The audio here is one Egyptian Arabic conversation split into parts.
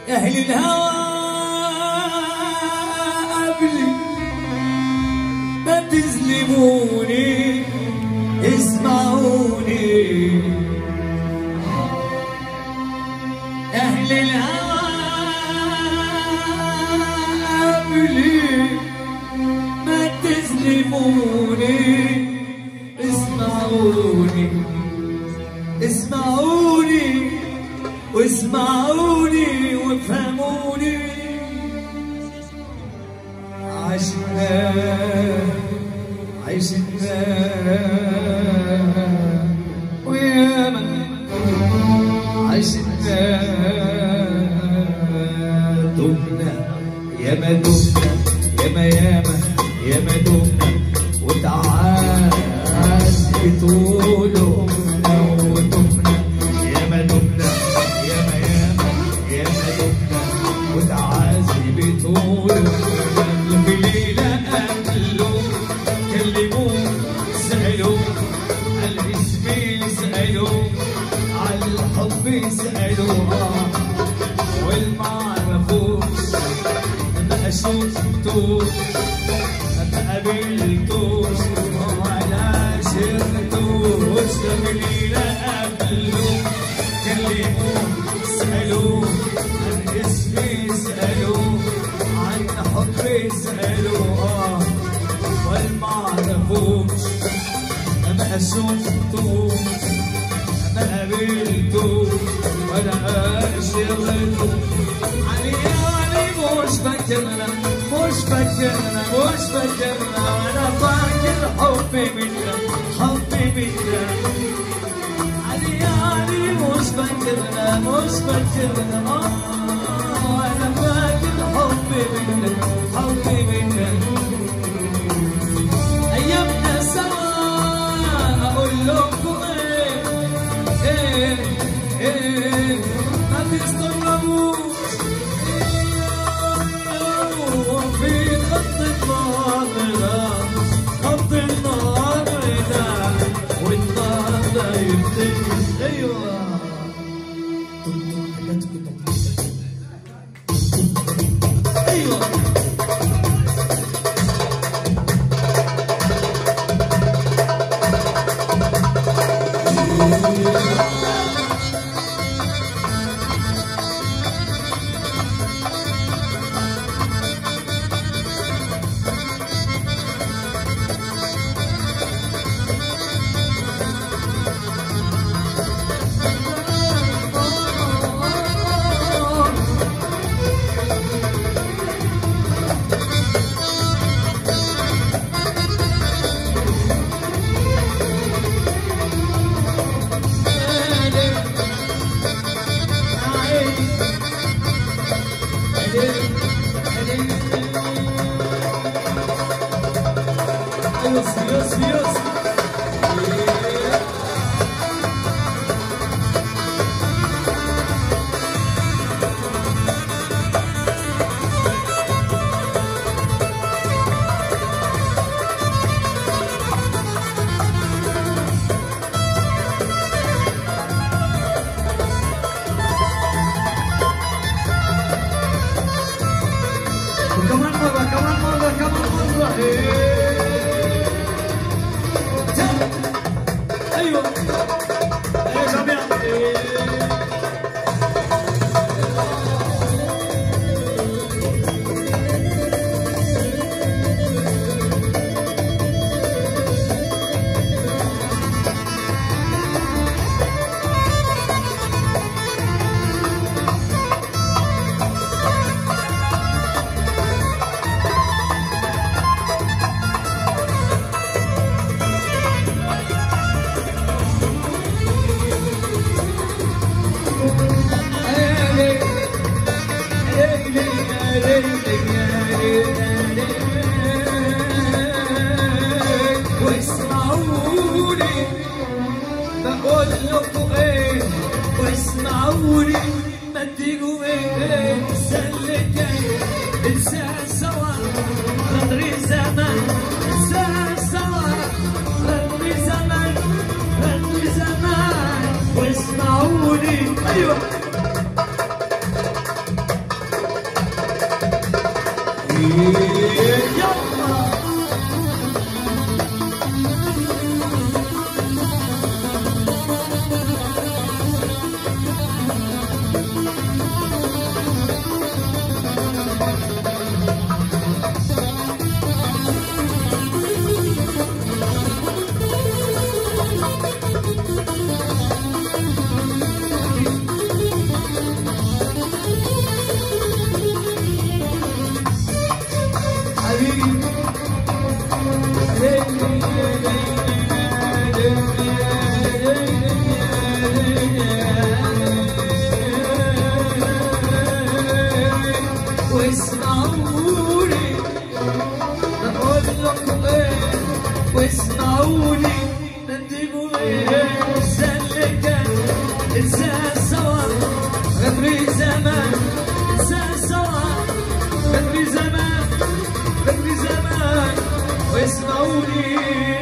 أهل الهوى قبلي ما تظلموني اسمعوني أهل الهوى قبلي ما تظلموني اسمعوني اسمعوني واسمعوني وافهموني عشنا عشنا وياما عشنا دمنا ياما دمنا ياما ياما ياما دمنا وتعال طول عمرنا ودمنا ياما دمنا ياما ياما ياما دمنا وتعازي طول عمرنا في ليلة قبلوا كلموه سألوه على الاسم يسألوه على الحب يسألوه والمعرفوش ما شفتوش ما قابلتوش ولا شفتوش ليلة قبلوه كلموه سألوه عن اسم يسألوه عن حب يسألوه آه والمعرفوش ما شفتوش ما قابلته ولا شغلته علياني مش فاكرنا مش فاكرنا مش فاكرنا وانا فاكر حبي منا حبي منا علياني مش فاكرنا مش فاكرنا آه وانا فاكر حبي منا حبي منا ايامنا سوا اقول لكم ايه ايه ايه ما تستغربوش في خط النار ده خط النار ده والنار ده يبتدي ايوه ايوه Dios, Dios, Dios. كمان مرة كمان مرة كمان مرة إيه. تم. أيوه يا جماعة إيه. واسمعوني بقول لكم ايه واسمعوني ما تيجوا ايه انسى اللي جاي انسى سوا قدري زمان انسى سوا قدري زمان قدري زمان واسمعوني ايوه واسمعوني بقول لكم ايه واسمعوني ندموا ايه سلكا انسى سوا غدري زمان انسى سوا غدري زمان غدري زمان واسمعوني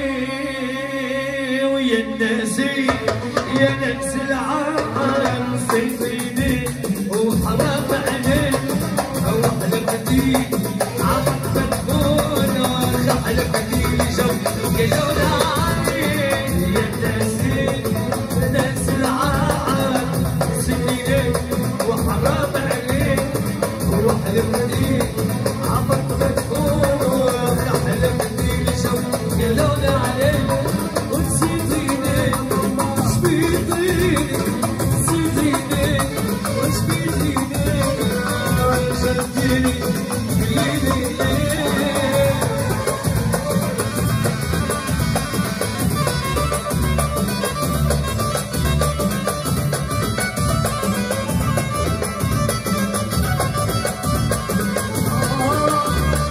ويا الناس يا نفس العالم سيدي وحرام عليك او حلقتي عطت تكون حلقتي جو قالوا علي يا ناس يا ناس العالم سيدي وحرام عليك وحلقتي عطت تكون حلقتي جو قالوا عليك ونسيتيني سبيتيني سيديني وسبيتيني وشلتيني